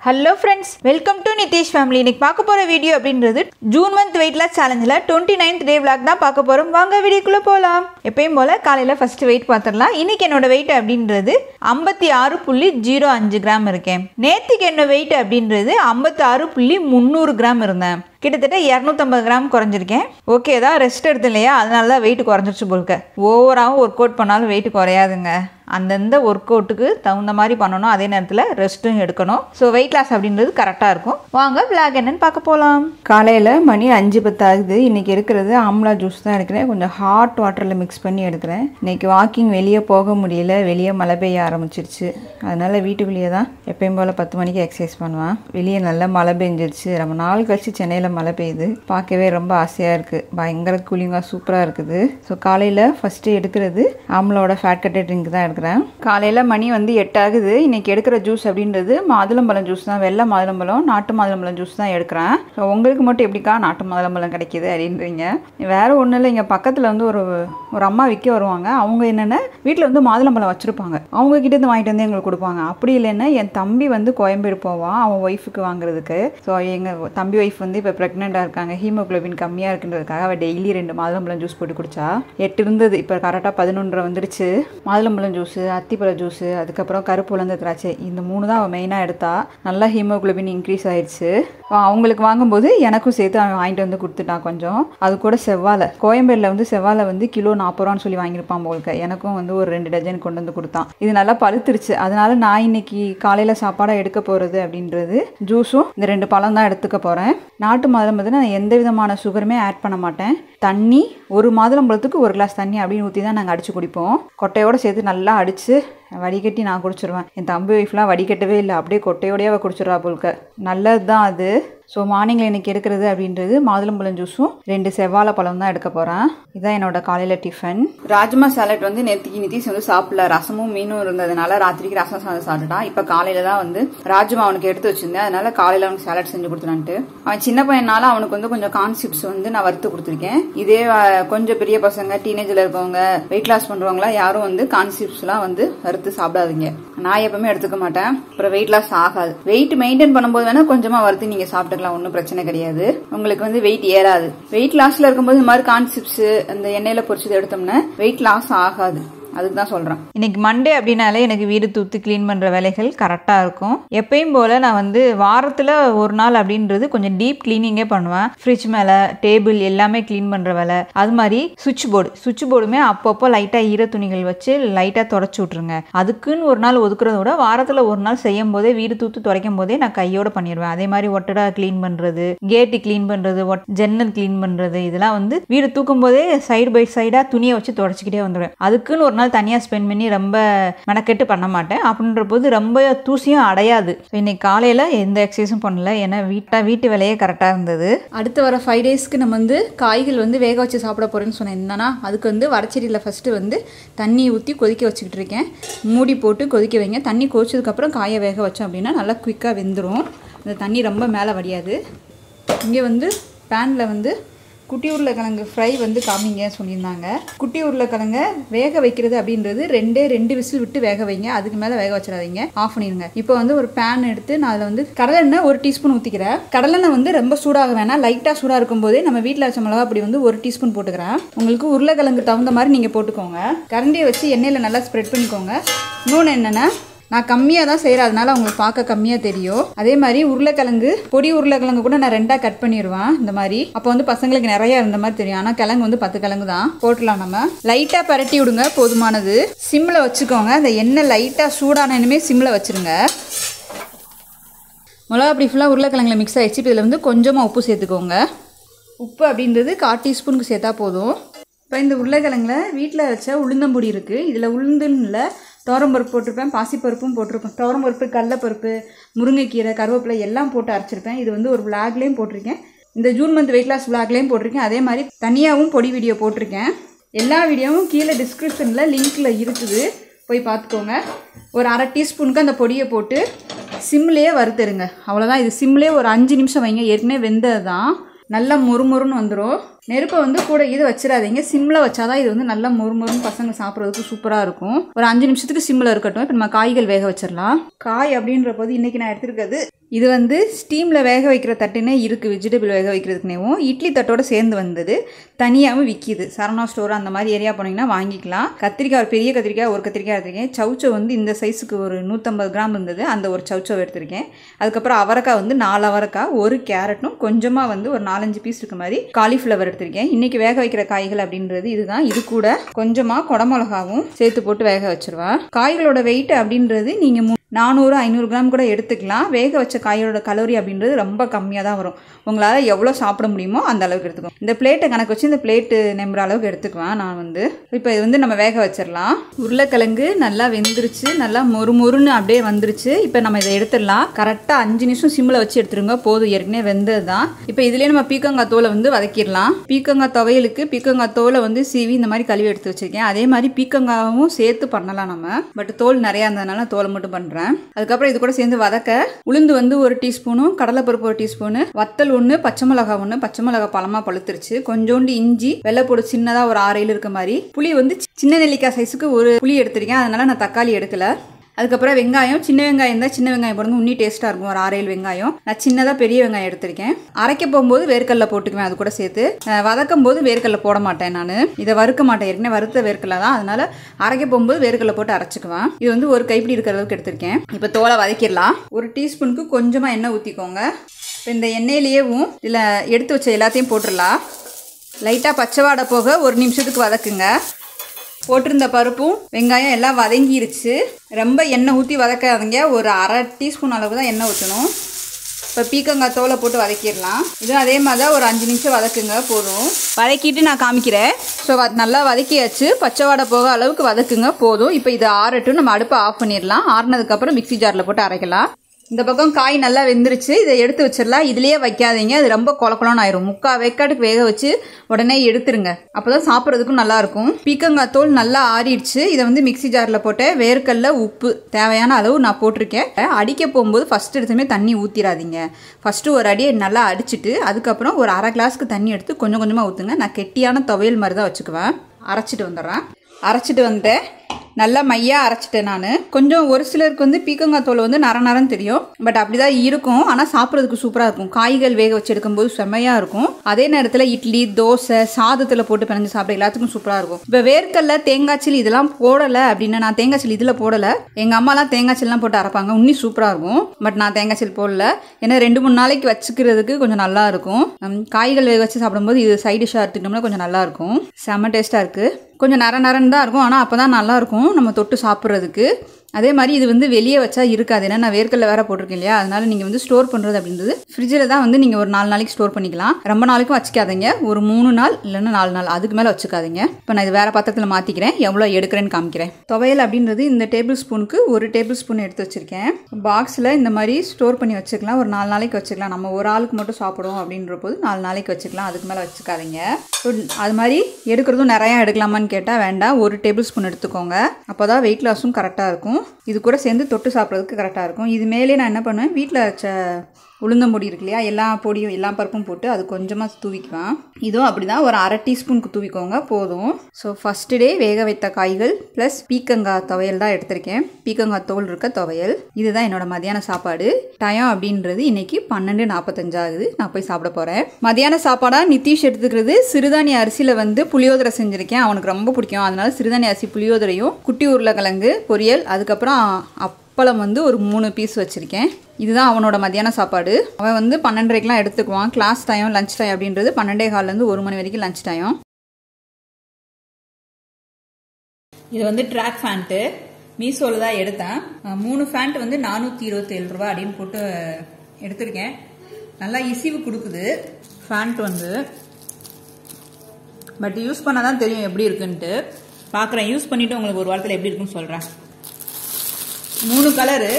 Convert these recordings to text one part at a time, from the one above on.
hello friends welcome to Nithish family இன்னைக்கு பார்க்க போகிற வீடியோ அப்படின்றது ஜூன் மந்த் வெயிட் லாஸ் சேலஞ்சில் டுவெண்ட்டி நைன்த் டே vlog தான் பார்க்க போகிறோம் வாங்க வீடியோக்குள்ளே போகலாம் எப்பயும் போல் காலையில் ஃபஸ்ட்டு வெயிட் பார்த்துடலாம் இன்னைக்கு என்னோட வெயிட் அப்படின்றது ஐம்பத்தி ஆறு புள்ளி ஜீரோ அஞ்சு கிராம் இருக்கேன் நேற்றுக்கு என்ன வெயிட் அப்படின்றது ஐம்பத்தி ஆறு புள்ளி முந்நூறு கிராம் இருந்தேன் கிட்டத்தட்ட இரநூத்தம்பது கிராம் குறைஞ்சிருக்கேன் ஓகே தான் ரெஸ்ட் எடுத்து இல்லையா அதனால தான் வெயிட் குறைஞ்சிருச்சு போல்க ஓவராகவும் ஒர்க் அவுட் பண்ணாலும் வெயிட் குறையாதுங்க அந்தந்த ஒர்க் அவுட்டுக்கு தகுந்த மாதிரி பண்ணணும் அதே நேரத்தில் ரெஸ்ட்டும் எடுக்கணும் ஸோ வெயிட் லாஸ் அப்படின்றது கரெக்டாக இருக்கும் வாங்க பிளாக் என்னன்னு பார்க்க போகலாம் காலையில் மணி அஞ்சு பத்து ஆகுது இன்றைக்கி இருக்கிறது ஆம்லா ஜூஸ் தான் எடுக்கிறேன் கொஞ்சம் ஹாட் வாட்டரில் மிக்ஸ் பண்ணி எடுக்கிறேன் இன்றைக்கி வாக்கிங் வெளியே போக முடியல வெளியே மழை பெய்ய ஆரம்பிச்சிருச்சு அதனால் வீட்டுக்குள்ளேயே தான் எப்பயும் போல் பத்து மணிக்கு எக்ஸசைஸ் பண்ணுவேன் வெளியே நல்லா மழை பெஞ்சிருச்சு ரொம்ப நாள் கழிச்சு சென்னையில் மழை பெய்யுது பார்க்கவே ரொம்ப ஆசையாக இருக்குது பயங்கர கூலிங்காக சூப்பராக இருக்குது ஸோ காலையில் ஃபஸ்ட்டு எடுக்கிறது ஆம்லோட ஃபேட் கட்டட் ட்ரிங்க் தான் எடுக்கிறேன் காலையில் மணி வந்து எட்டு ஆகுது இன்றைக்கி எடுக்கிற ஜூஸ் அப்படின்றது மாதுளம்பழம் ஜூஸ் தான் வெள்ளை மாதுளம்பழம் நாட்டு மாதுளம்பழம் ஜூஸ் தான் எடுக்கிறேன் ஸோ உங்களுக்கு மட்டும் எப்படிக்கா நாட்டு மாதுளம்பழம் கிடைக்கிது அப்படின்றீங்க வேறு ஒன்றும் இல்லை இங்கே பக்கத்தில் வந்து ஒரு ஒரு அம்மா விற்க வருவாங்க அவங்க என்னென்ன வீட்டில் வந்து மாதுளம்பழம் வச்சுருப்பாங்க அவங்க கிட்ட இருந்து வாங்கிட்டு வந்து எங்களுக்கு கொடுப்பாங்க அப்படி இல்லைன்னா என் தம்பி வந்து கோயம்பேடு போவான் அவன் ஒய்ஃபுக்கு வாங்குறதுக்கு ஸோ எங்கள் தம்பி ஒய்ஃப் வந்து இப்போ ப்ரெக்னெண்ட்டாக இருக்காங்க ஹீமோகுளோபின் கம்மியாக இருக்குன்றதுக்காக அவள் டெய்லி ரெண்டு மாதுளம்பழம் ஜூஸ் போட்டு குடிச்சா எட்டு இருந்தது இப்போ கரெக்டாக பதினொன்றரை வந்துடுச்சு மாதுளம்பழம் ஜூஸு அத்திப்பழ ஜூஸு அதுக்கப்புறம் கருப்பு உலர்ந்த திராட்சை இந்த மூணு தான் அவள் மெயினாக எடுத்தா நல்லா ஹீமோகுளோபின் இன்க்ரீஸ் ஆயிடுச்சு அவன் அவங்களுக்கு வாங்கும்போது எனக்கும் சேர்த்து அவன் வாங்கிட்டு வந்து கொடுத்துட்டான் கொஞ்சம் அது கூட செவ்வாழை கோயம்பேடில் வந்து செவ்வாழை வந்து கிலோ நாற்பது ரூபான்னு சொல்லி வாங்கியிருப்பான் போலுக்க எனக்கும் வந்து ஒரு ரெண்டு டஜன் கொண்டு வந்து கொடுத்தான் இது நல்லா பழுத்துருச்சு அதனால நான் இன்னைக்கு காலையில் சாப்பாடாக எடுக்க போகிறது அப்படின்றது ஜூஸும் இந்த ரெண்டு பழம் தான் எடுத்துக்க போகிறேன் நாட்டு மாதுளம் வந்து நான் எந்த விதமான சுகருமே ஆட் பண்ண மாட்டேன் தண்ணி ஒரு மாதுளம்பழத்துக்கு ஒரு கிளாஸ் தண்ணி அப்படின்னு ஊற்றி தான் நாங்கள் அடித்து குடிப்போம் கொட்டையோடு சேர்த்து நல்லா அடித்து வடிகட்டி நான் குடிச்சிருவேன் என் தம்பி ஒய்ஃப்லாம் வடிகட்டவே இல்லை அப்படியே கொட்டையோடையே அவள் குடிச்சிடுறா போல்க நல்லது தான் அது ஸோ மார்னிங்கில் எனக்கு எடுக்கிறது அப்படின்றது மாதுளம்பழம் ஜூஸும் ரெண்டு செவ்வாழை பழம் தான் எடுக்க போகிறேன் இதான் என்னோட காலையில் டிஃபன் ராஜ்மா சாலட் வந்து நேற்றுக்கு நிதிஷ் வந்து சாப்பிடல ரசமும் மீனும் இருந்ததுனால ராத்திரிக்கு ரசம் சாதம் சாப்பிட்டுட்டான் இப்போ காலையில் தான் வந்து ராஜ்மா அவனுக்கு எடுத்து வச்சிருந்தேன் அதனால காலையில் அவனுக்கு சாலட் செஞ்சு கொடுத்துட்டான்ட்டு அவன் சின்ன பையனால அவனுக்கு வந்து கொஞ்சம் கான்செப்ட்ஸ் வந்து நான் வறுத்து கொடுத்துருக்கேன் இதே அஹ், கொஞ்சம் பெரிய பசங்க டீனேஜில் இருக்கவங்க வெயிட் லாஸ் பண்ணுறவங்களா யாரும் வந்து கான்செப்ட்ஸ்லாம் வந்து வறுத்து சாப்பிடாதீங்க நான் எப்பவுமே எடுத்துக்க மாட்டேன் அப்புறம் வெயிட் லாஸ் ஆகாது வெயிட் மெயின்டைன் பண்ணும்போது வேணா கொஞ்சமா வறுத்து நீங்க சாப்பிட்டுக்கலாம் ஒன்றும் பிரச்சனை கிடையாது உங்களுக்கு வந்து வெயிட் ஏறாது வெயிட் லாஸ்ல இருக்கும்போது இந்த மாதிரி கான்செப்ட்ஸ் அந்த எண்ணெயில பொரிச்சது எடுத்தோம்னா வெயிட் லாஸ் ஆகாது அதுக்கு தான் சொல்றேன் இன்னைக்கு மண்டே அப்படின்னாலே எனக்கு வீடு தூத்து க்ளீன் பண்ற வேலைகள் கரெக்டா இருக்கும் எப்பயும் போல நான் வந்து வாரத்துல ஒரு நாள் அப்படின்றது கொஞ்சம் டீப் க்ளீனிங்கே பண்ணுவேன் ஃப்ரிட்ஜ் மேல டேபிள் எல்லாமே க்ளீன் பண்ற வேலை அது மாதிரி சுவிட்ச் போர்டு சுவிட்ச் போர்டுமே அப்பப்போ லைட்டா ஈர துணிகள் வச்சு லைட்டா தொடச்சி விட்ருங்க அதுக்குன்னு ஒரு நாள் ஒதுக்குறத விட வாரத்துல ஒரு நாள் செய்யும் போதே வீடு தூத்து துடைக்கும் போதே நான் கையோட பண்ணிடுவேன் அதே மாதிரி ஒட்டடா க்ளீன் பண்றது கேட்டு க்ளீன் பண்றது ஒட்- ஜன்னல் க்ளீன் பண்றது இதெல்லாம் வந்து வீடு தூக்கும் போதே சைடு பை சைடா துணியை வச்சு தொடச்சிக்கிட்டே வந்துடுவேன் அதுக்குன்னு ஒரு நாள் தனியாக ஸ்பெண்ட் பண்ணி ரொம்ப மெனக்கெட்டு பண்ண மாட்டேன் அப்படின்ற போது ரொம்ப தூசியும் அடையாது So, இன்னைக்கு காலையில் எந்த எக்ஸசைஸும் பண்ணல ஏன்னா வீட்டா வீட்டு வேலையே கரெக்டாக இருந்தது அடுத்து வர ஃபைவ் டேஸ்க்கு நம்ம வந்து காய்கள் வந்து வேக வச்சு சாப்பிட போகிறேன்னு சொன்னேன் என்னன்னா அதுக்கு வந்து வடச்செடியில் ஃபஸ்ட்டு வந்து தண்ணி ஊற்றி கொதிக்க வச்சுக்கிட்டு இருக்கேன் மூடி போட்டு கொதிக்க வைங்க தண்ணி கொதிச்சதுக்கப்புறம் காயை வேக வச்சோம் அப்படின்னா நல்லா குயிக்காக வெந்துடும் இந்த தண்ணி ரொம்ப மேலே வடியாது இங்கே வந்து பேனில் வந்து குட்டி உருளைக்கிழங்கு ஃப்ரை வந்து காமிங்க சொல்லியிருந்தாங்க குட்டி உருளைக்கிழங்க வேக வைக்கிறது அப்படின்றது ரெண்டே ரெண்டு விசில் விட்டு வேக வைங்க அதுக்கு மேலே வேக வச்சிடாதீங்க ஆஃப் பண்ணிடுங்க இப்போ வந்து ஒரு பேன் எடுத்து நான் அதில் வந்து கடலெண்ணெய் ஒரு டீஸ்பூன் ஊற்றிக்கிறேன் கடலெண்ணெய் வந்து ரொம்ப சூடாக வேணாம் லைட்டாக சூடாக இருக்கும்போதே நம்ம வீட்டில் வச்ச மிளகா அப்படி வந்து ஒரு டீஸ்பூன் போட்டுக்கிறேன் உங்களுக்கு உருளைக்கிழங்கு தகுந்த மாதிரி நீங்கள் போட்டுக்கோங்க கரண்டியை வச்சு எண்ணெயில் நல்லா ஸ்ப்ரெட் பண்ணிக்கோங்க இன்னொன்று என்னென்னா நான் கம்மியாக தான் செய்கிறேன் அதனால உங்களுக்கு பார்க்க கம்மியாக தெரியும் அதே மாதிரி உருளைக்கிழங்கு பொடி உருளைக்கிழங்கு கூட நான் ரெண்டாக கட் பண்ணிடுவேன் இந்த மாதிரி அப்போ வந்து பசங்களுக்கு நிறைய இருந்த மாதிரி தெரியும் ஆனால் கிழங்கு வந்து பத்து கிழங்கு தான் போட்டலாம் நம்ம லைட்டாக பரட்டி விடுங்க போதுமானது சிம்மில் வச்சுக்கோங்க அந்த எண்ணெய் லைட்டாக சூடானனுமே சிம்மில் வச்சுருங்க மிளகா அப்படி ஃபுல்லாக உருளைக்கிழங்குல மிக்ஸ் ஆயிடுச்சு இப்போ இதில் வந்து கொஞ்சமாக உப்பு சேர்த்துக்கோங்க உப்பு அப்படின்றது கால் டீஸ்பூனுக்கு சேர்த்தா போதும் இப்போ இந்த உருளைக்கிழங்குல வீட்டில் வச்ச உளுந்தம்பொடி இருக்குது இதில் உளுந்துன்னு இல்லை துவரம்பருப்பு போட்டிருப்பேன் பாசிப்பருப்பும் போட்டிருப்பேன் துவரம்பருப்பு கடலப்பருப்பு முருங்கைக்கீரை கருவேப்பிலை எல்லாம் போட்டு அரைச்சிருப்பேன் இது வந்து ஒரு விளாக்லேயும் போட்டிருக்கேன் இந்த ஜூன் மந்த் வெயிட் லாஸ் விளாக்லேயும் போட்டிருக்கேன் அதே மாதிரி தனியாகவும் பொடி வீடியோ போட்டிருக்கேன் எல்லா வீடியோவும் கீழே டிஸ்கிரிப்ஷனில் லிங்க்கில் இருக்குது போய் பார்த்துக்கோங்க ஒரு அரை டீஸ்பூனுக்கு அந்த பொடியை போட்டு சிம்லேயே வறுத்துருங்க அவ்வளோதான் இது சிம்லேயே ஒரு அஞ்சு நிமிஷம் வைங்க ஏற்கனவே வெந்தது தான் நல்லா மொறுமொறுன்னு வந்துடும் நெருப்பை வந்து கூட இது வச்சிடாதீங்க சிம்மில் வச்சாதான் இது வந்து நல்லா மொறுமொறுன்னு பசங்க சாப்பிட்றதுக்கு சூப்பராக இருக்கும் ஒரு அஞ்சு நிமிஷத்துக்கு சிம்மில் இருக்கட்டும் இப்போ நம்ம காய்கள் வேக வச்சிடலாம் காய் அப்படின்ற போது இன்றைக்கி நான் எடுத்திருக்கிறது இது வந்து ஸ்டீமில் வேக வைக்கிற தட்டுனே இருக்குது வெஜிடபிள் வேக வைக்கிறதுக்குனேவும் இட்லி தட்டோட சேர்ந்து வந்தது தனியாகவும் விற்கிது சரணா ஸ்டோர் அந்த மாதிரி ஏரியா போனீங்கன்னா வாங்கிக்கலாம் கத்திரிக்காய் ஒரு பெரிய கத்திரிக்காய் ஒரு கத்திரிக்காய் எடுத்திருக்கேன் சவுச்சோ வந்து இந்த சைஸுக்கு ஒரு நூற்றம்பது கிராம் இருந்தது அந்த ஒரு சவுச்சோ எடுத்திருக்கேன் அதுக்கப்புறம் அவரைக்காய் வந்து நாலு அவரைக்காய் ஒரு கேரட்டும் கொஞ்சமாக வந்து ஒரு நாலஞ்சு பீஸ் இருக்க மாதிரி காலிஃப்ளவர் எடுத்திருக்கேன் இன்னைக்கு வேக வைக்கிற காய்கள் அப்படின்றது இதுதான் இது கூட கொஞ்சமாக குடமிளகாவும் சேர்த்து போட்டு வேக வச்சிருவேன் காய்களோட வெயிட் அப்படின்றது நீங்கள் நானூறு ஐநூறு கிராம் கூட எடுத்துக்கலாம் வேக வச்ச காயோட கலோரி அப்படின்றது ரொம்ப கம்மியாக தான் வரும் உங்களால் எவ்வளோ சாப்பிட முடியுமோ அந்த அளவுக்கு எடுத்துக்கும் இந்த பிளேட்டை கணக்கு வச்சு இந்த பிளேட்டு நம்புற அளவுக்கு எடுத்துக்குவேன் நான் வந்து இப்போ இது வந்து நம்ம வேக வச்சிடலாம் உருளைக்கிழங்கு நல்லா வெந்துருச்சு நல்லா மொறு மொறுன்னு அப்படியே வந்துருச்சு இப்போ நம்ம இதை எடுத்துடலாம் கரெக்டாக அஞ்சு நிமிஷம் சிம்மில் வச்சு எடுத்துருங்க போதும் ஏற்கனவே வெந்தது தான் இப்போ இதுலேயே நம்ம பீக்கங்காய் தோலை வந்து வதக்கிடலாம் பீக்கங்காய் துவையலுக்கு பீக்கங்காய் தோலை வந்து சீவி இந்த மாதிரி கழுவி எடுத்து வச்சிருக்கேன் அதே மாதிரி பீக்கங்காவும் சேர்த்து பண்ணலாம் நம்ம பட் தோல் நிறையா இருந்ததுனால தோலை மட்டும் பண்ணுறேன் அதுக்கப்புறம் இது கூட சேர்ந்து வதக்க உளுந்து வந்து ஒரு டீஸ்பூனும் கடலைப்பருப்பு ஒரு டீஸ்பூனு வத்தல் ஒன்று பச்சை மிளகா ஒன்று பச்சை மிளகா பழமாக பழுத்துருச்சு கொஞ்சோண்டு இஞ்சி வெள்ளைப்பூடு சின்னதாக ஒரு ஆறு ஏழு இருக்க மாதிரி புளி வந்து சின்ன நெல்லிக்காய் சைஸுக்கு ஒரு புளி எடுத்திருக்கேன் அதனால நான் தக்காளி எடுக்கல அதுக்கப்புறம் வெங்காயம் சின்ன வெங்காயம் இருந்தால் சின்ன வெங்காயம் போடுங்க இன்னும் டேஸ்ட்டாக இருக்கும் ஒரு ஆறு ஏழு வெங்காயம் நான் சின்னதாக பெரிய வெங்காயம் எடுத்திருக்கேன் அரைக்க போகும்போது வேர்க்கடல போட்டுக்குவேன் அது கூட சேர்த்து அஹ் வதக்கும் போது வேர்க்கடல போட மாட்டேன் நான் இதை வறுக்க மாட்டேன் ஏற்கனவே வறுத்த வேர்க்கடல தான் அதனால அரைக்க போகும்போது வேர்க்கடல போட்டு அரைச்சிக்குவேன் இது வந்து ஒரு கைப்பிடி இருக்கிற அளவுக்கு எடுத்திருக்கேன் இப்போ தோலை வதக்கிடலாம் ஒரு டீஸ்பூனுக்கு கொஞ்சமாக எண்ணெய் ஊற்றிக்கோங்க இப்போ இந்த எண்ணெயிலேயேவும் இதில் எடுத்து வச்ச எல்லாத்தையும் போட்டுடலாம் லைட்டாக பச்சை வாடை போக ஒரு நிமிஷத்துக்கு வதக்குங்க போட்டிருந்த பருப்பும் வெங்காயம் எல்லாம் வதங்கிருச்சு ரொம்ப எண்ணெய் ஊற்றி வதக்காதீங்க ஒரு அரை டீஸ்பூன் அளவு தான் எண்ணெய் ஊற்றணும் இப்போ பீக்கங்காய் தோலை போட்டு வதக்கிடலாம் இதுவும் அதே மாதிரி தான் ஒரு அஞ்சு நிமிஷம் வதக்குங்க போதும் வதக்கிட்டு நான் காமிக்கிறேன் ஸோ நல்லா வதக்கியாச்சு பச்சை வாடை போக அளவுக்கு வதக்குங்க போதும் இப்போ இது ஆறட்டும் நம்ம அடுப்பை ஆஃப் பண்ணிடலாம் ஆறுனதுக்கப்புறம் மிக்ஸி ஜாரில் போட்டு அரைக்கலாம் இந்த பக்கம் காய் நல்லா வெந்துருச்சு இதை எடுத்து வச்சிடலாம் இதுலயே வைக்காதீங்க அது ரொம்ப கொலக்கொலன்னு ஆயிரும் முக்கா வேக்காட்டுக்கு வேக வச்சு உடனே எடுத்துருங்க அப்பதான் சாப்பிட்றதுக்கும் நல்லா இருக்கும் பீக்கங்காய் தோல் நல்லா ஆறிடுச்சு இதை வந்து மிக்ஸி ஜாரில் போட்டு வேர்க்கல்ல உப்பு தேவையான அளவு நான் போட்டிருக்கேன் அடிக்க போகும்போது ஃபர்ஸ்ட் எடுத்துமே தண்ணி ஊற்றிடாதீங்க ஃபர்ஸ்ட் ஒரு அடியை நல்லா அடிச்சிட்டு அதுக்கப்புறம் ஒரு அரை கிளாஸ்க்கு தண்ணி எடுத்து கொஞ்சம் கொஞ்சமாக ஊற்றுங்க நான் கெட்டியான துவையல் மாதிரி தான் வச்சுக்குவேன் அரைச்சிட்டு வந்துடுறேன் அரைச்சிட்டு வந்துட்டேன் நல்லா மையாக அரைச்சிட்டேன் நான் கொஞ்சம் ஒரு சிலருக்கு வந்து பீக்கங்காய் தோல் வந்து நர நரன்னு தெரியும் பட் அப்படிதான் இருக்கும் ஆனால் சாப்பிட்றதுக்கு சூப்பராக இருக்கும் காய்கள் வேக வச்சு எடுக்கும்போது செம்மையாக இருக்கும் அதே நேரத்தில் இட்லி தோசை சாதத்தில் போட்டு பிணைஞ்சு சாப்பிட எல்லாத்துக்கும் சூப்பராக இருக்கும் இப்போ வேர்க்கல்ல தேங்காய் சில்லி இதெல்லாம் போடலை அப்படின்னா நான் தேங்காய் சில்லி இதில் போடலை எங்கள் அம்மாலாம் தேங்காய் சில்லாம் போட்டு அரைப்பாங்க இன்னும் சூப்பராக இருக்கும் பட் நான் தேங்காய் சில்லி போடல ஏன்னா ரெண்டு மூணு நாளைக்கு வச்சுக்கிறதுக்கு கொஞ்சம் நல்லா இருக்கும் ஹம், காய்கள் வேக வச்சு சாப்பிடும்போது இது சைட் டிஷ்ஷாக எடுத்துக்கிட்டோம்னா கொஞ்சம் நல்லா இருக்கும் செம்ம டேஸ்ட்டாக இருக்குது கொஞ்சம் நர நரன்னு தான் இருக்கும் ஆனால் அப்போ தான் நல்லாயிருக்கும் நம்ம தொட்டு சாப்பிட்றதுக்கு அதே மாதிரி இது வந்து வெளியே வச்சா இருக்காது ஏன்னா நான் வேர்க்கல்ல வேற போட்டிருக்கேன் இல்லையா அதனால நீங்கள் வந்து ஸ்டோர் பண்ணுறது அப்படின்றது ஃப்ரிட்ஜில் தான் வந்து நீங்கள் ஒரு நாலு நாளைக்கு ஸ்டோர் பண்ணிக்கலாம் ரொம்ப நாளைக்கும் வச்சுக்காதீங்க ஒரு மூணு நாள் இல்லைன்னா நாலு நாள் அதுக்கு மேலே வச்சுக்காதீங்க இப்போ நான் இது வேற பாத்திரத்தில் மாற்றிக்கிறேன் எவ்வளோ எடுக்கிறேன்னு காமிக்கிறேன் துவையல் அப்படின்றது இந்த டேபிள் ஸ்பூனுக்கு ஒரு டேபிள் ஸ்பூன் எடுத்து வச்சிருக்கேன் பாக்ஸில் இந்த மாதிரி ஸ்டோர் பண்ணி வச்சுக்கலாம் ஒரு நாலு நாளைக்கு வச்சுக்கலாம் நம்ம ஒரு ஆளுக்கு மட்டும் சாப்பிடுவோம் அப்படின்ற போது நாலு நாளைக்கு வச்சுக்கலாம் அதுக்கு மேலே வச்சுக்காதீங்க So, அது மாதிரி எடுக்கிறதும் நிறையா எடுக்கலாமான்னு கேட்டால் வேண்டாம் ஒரு டேபிள் ஸ்பூன் எடுத்துக்கோங்க அப்போ தான் வெயிட் லாஸும் கரெக்டாக இருக்கும் இது கூட சேர்ந்து தொட்டு சாப்பிட்றதுக்கு கரெக்டாக இருக்கும் இது மேலே நான் என்ன பண்ணுவேன் வீட்டில் வச்ச உளுந்தம் பொடி இருக்கு இல்லையா எல்லா பொடியும் எல்லா பருப்பும் போட்டு அது கொஞ்சமாக தூவிக்குவேன் இதுவும் அப்படி தான் ஒரு அரை டீஸ்பூனுக்கு தூவிக்கோங்க போதும் ஸோ ஃபஸ்ட்டு டே வேக வைத்த காய்கள் ப்ளஸ் பீக்கங்காய் துவையல் தான் எடுத்திருக்கேன் பீக்கங்காய் தோல் இருக்க துவையல் இதுதான் என்னோட மதியான சாப்பாடு டயம் அப்படின்றது இன்னைக்கு பன்னெண்டு நாற்பத்தஞ்சு ஆகுது நான் போய் சாப்பிட போகிறேன் மதியான சாப்பாடாக நிதிஷ் எடுத்துக்கிறது சிறுதானிய அரிசியில் வந்து புளியோதரை செஞ்சுருக்கேன் அவனுக்கு ரொம்ப பிடிக்கும் அதனால சிறுதானிய அரிசி புளியோதரையும் குட்டி உருளைக்கிழங்கு பொரியல் அதுக்கப்புறம் அப்பளம் வந்து ஒரு மூணு பீஸ் வச்சுருக்கேன் இதுதான் அவனோட மதியான சாப்பாடு அவன் வந்து பன்னெண்டரைக்கெலாம் எடுத்துக்குவான் கிளாஸ் டைம் லஞ்ச் டைம் அப்படின்றது பன்னெண்டே கால்லேருந்து ஒரு மணி வரைக்கும் லஞ்ச் டைம் இது வந்து ட்ராக் ஃபேண்ட்டு மீஷோவில் தான் எடுத்தேன் அஹ் மூணு ஃபேண்ட் வந்து நானூற்றி இருபத்தேழு ரூபா அப்படின்னு போட்டு எடுத்திருக்கேன் நல்லா இசிவு கொடுக்குது ஃபேண்ட் வந்து பட் யூஸ் பண்ணால் தான் தெரியும் எப்படி இருக்குன்ட்டு பார்க்குறேன் யூஸ் பண்ணிவிட்டு உங்களுக்கு ஒரு வாரத்தில் எப்படி இருக்குன்னு சொல்கிறேன் மூணு கலரு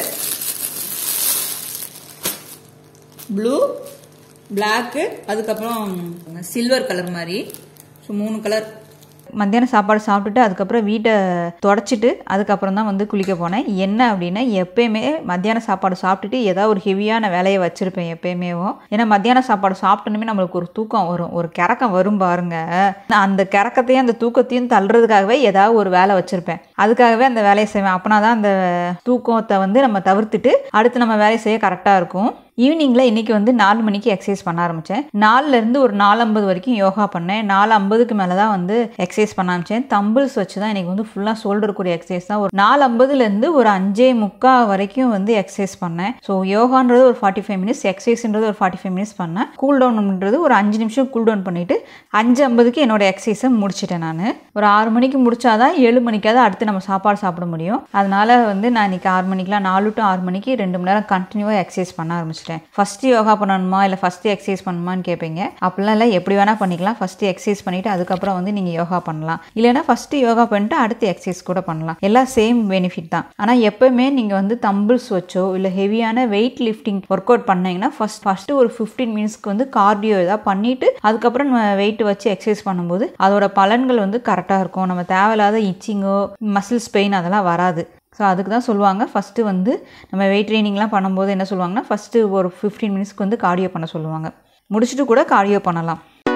ப்ளூ பிளாக்கு அதுக்கப்புறம் சில்வர் கலர் மாதிரி ஸோ மூணு கலர் மத்தியானம் சாப்பாடு சாப்பிட்டுட்டு அதுக்கப்புறம் வீட்டை தொடச்சிட்டு அதுக்கப்புறம் தான் வந்து குளிக்க போனேன் என்ன அப்படின்னா எப்பயுமே மத்தியான சாப்பாடு சாப்பிட்டுட்டு ஏதாவது ஒரு ஹெவியான வேலையை வச்சுருப்பேன் எப்பயுமேவும் ஏன்னா மத்தியான சாப்பாடு சாப்பிட்டோன்னே நம்மளுக்கு ஒரு தூக்கம் வரும் ஒரு கிறக்கம் வரும் பாருங்க நான் அந்த கிறக்கத்தையும் அந்த தூக்கத்தையும் தள்ளுறதுக்காகவே ஏதாவது ஒரு வேலை வச்சுருப்பேன் அதுக்காகவே அந்த வேலையை செய்வேன் அப்போனா தான் அந்த தூக்கத்தை வந்து நம்ம தவிர்த்துட்டு அடுத்து நம்ம வேலையை செய்ய கரெக்டாக இருக்கும் ஈவினிங்கில் இன்றைக்கி வந்து நாலு மணிக்கு எக்ஸசைஸ் பண்ண ஆரம்பித்தேன் நாலுலேருந்து ஒரு நாலு ஐம்பது வரைக்கும் யோகா பண்ணேன் நாலு ஐம்பதுக்கு மேலே தான் வந்து எக்ஸசைஸ் பண்ண ஆரம்பித்தேன் தம்பிள்ஸ் வச்சு தான் இன்றைக்கி வந்து ஃபுல்லாக ஷோல்டர் கூடிய எக்ஸசைஸ் தான் ஒரு நாலு ஐம்பதுலேருந்து ஒரு அஞ்சே முக்கா வரைக்கும் வந்து எக்ஸசைஸ் பண்ணேன் ஸோ யோகான்றது ஒரு ஃபார்ட்டி ஃபைவ் மினிட்ஸ் எக்ஸசைஸ்ன்றது ஒரு ஃபார்ட்டி ஃபைவ் மினிட்ஸ் பண்ணேன் கூல் டவுன்ன்றது ஒரு அஞ்சு நிமிஷம் கூல் டவுன் பண்ணிவிட்டு அஞ்சு ஐம்பதுக்கு என்னோட எக்ஸசைஸை முடிச்சிட்டேன் நான் ஒரு ஆறு மணிக்கு முடிச்சாதான் ஏழு மணிக்காவது அடுத்து நம்ம சாப்பாடு சாப்பிட முடியும் அதனால வந்து நான் இன்னைக்கு ஆறு மணிக்கெலாம் நாலு டு ஆறு மணிக்கு ரெண்டு மணி நேரம் கண்டினியூவாக எக்ஸசைஸ் பண்ண ஆரம்பிச்சிட்டேன் ஃபஸ்ட்டு யோகா பண்ணணுமா இல்லை ஃபஸ்ட்டு எக்ஸசைஸ் பண்ணணுமான்னு கேட்பீங்க அப்படிலாம் இல்லை எப்படி வேணால் பண்ணிக்கலாம் ஃபஸ்ட்டு எக்ஸசைஸ் பண்ணிவிட்டு அதுக்கப்புறம் வந்து நீங்கள் யோகா பண்ணலாம் இல்லைன்னா ஃபஸ்ட்டு யோகா பண்ணிட்டு அடுத்து எக்ஸசைஸ் கூட பண்ணலாம் எல்லாம் சேம் பெனிஃபிட் தான் ஆனால் எப்போவுமே நீங்கள் வந்து தம்பிள்ஸ் வச்சோ இல்லை ஹெவியான வெயிட் லிஃப்டிங் ஒர்க் அவுட் பண்ணீங்கன்னா ஃபஸ்ட் ஃபஸ்ட்டு ஒரு ஃபிஃப்டீன் மினிட்ஸ்க்கு வந்து கார்டியோ ஏதாவது பண்ணிவிட்டு அதுக்கப்புறம் நம்ம வெயிட் வச்சு எக்ஸசைஸ் பண்ணும்போது அதோட பலன்கள் வந்து கரெக்டாக இருக்கும் நம்ம தேவையில்லாத இச்சிங்கோ மசில்ஸ் பெயின் அதெல்லாம் வராது ஸோ அதுக்கு தான் சொல்லுவாங்க ஃபஸ்ட்டு வந்து நம்ம வெயிட் ட்ரைனிங்லாம் பண்ணும்போது என்ன சொல்லுவாங்கன்னா ஃபஸ்ட்டு ஒரு ஃபிஃப்டீன் மினிட்ஸ்க்கு வந்து கார்டியோ பண்ண சொல்லுவாங்க முடிச்சுட்டு கூட கார்டியோ பண்ணலாம்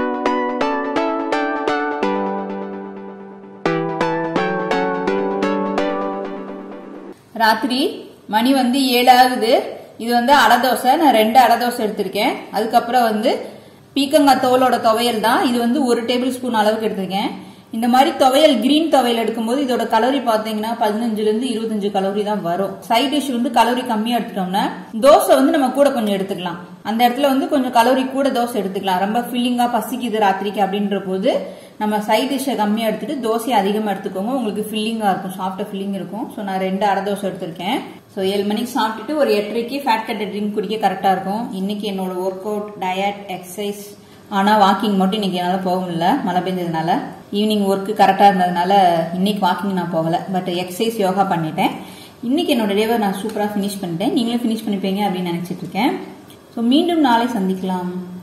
ராத்திரி மணி வந்து ஏழு ஆகுது இது வந்து அடை தோசை நான் ரெண்டு அடை தோசை எடுத்திருக்கேன் அதுக்கப்புறம் வந்து பீக்கங்காய் தோலோட துவையல் தான் இது வந்து ஒரு டேபிள் ஸ்பூன் அளவுக்கு எடுத்திருக்கேன் இந்த மாதிரி துவையல் கிரீன் துவையல் எடுக்கும்போது இதோட கலோரி பார்த்தீங்கன்னா பதினஞ்சுல இருந்து இருபத்தஞ்சு கலோரி தான் வரும் சைட் டிஷ் வந்து கலோரி கம்மியா எடுத்துட்டோம்னா தோசை வந்து நம்ம கூட கொஞ்சம் எடுத்துக்கலாம் அந்த இடத்துல வந்து கொஞ்சம் கலோரி கூட தோசை எடுத்துக்கலாம் ரொம்ப ஃபில்லிங்கா பசிக்குது ராத்திரிக்கு அப்படின்ற போது நம்ம சைட் டிஷ்ஷை கம்மியாக எடுத்துட்டு தோசையை அதிகமாக எடுத்துக்கோங்க உங்களுக்கு ஃபில்லிங்காக இருக்கும் சாஃப்டாக ஃபில்லிங் இருக்கும் ஸோ நான் ரெண்டு அடை தோசை எடுத்திருக்கேன் ஸோ ஏழு மணிக்கு சாப்பிட்டுட்டு ஒரு எட்டரைக்கு ஃபேட் கட்டட் ட்ரிங்க் குடிக்க கரெக்டாக இருக்கும் இன்னைக்கு என்னோட ஒர்க் அவுட் டயட் எக்ஸசைஸ் ஆனால் வாக்கிங் மட்டும் இன்னைக்கு என்னால் போக முடியல மழை பெஞ்சதுனால ஈவினிங் ஒர்க்கு கரெக்டாக இருந்ததுனால இன்னைக்கு வாக்கிங் நான் போகலை பட் எக்ஸசைஸ் யோகா பண்ணிட்டேன் இன்னைக்கு என்னோட டேவை நான் சூப்பராக ஃபினிஷ் பண்ணிட்டேன் நீங்களும் ஃபினிஷ் பண்ணிப்பீங்க அப்படின்னு நினச்சிட்டு இருக்கேன் ஸோ மீண்டும் நாளை சந்திக்கலாம்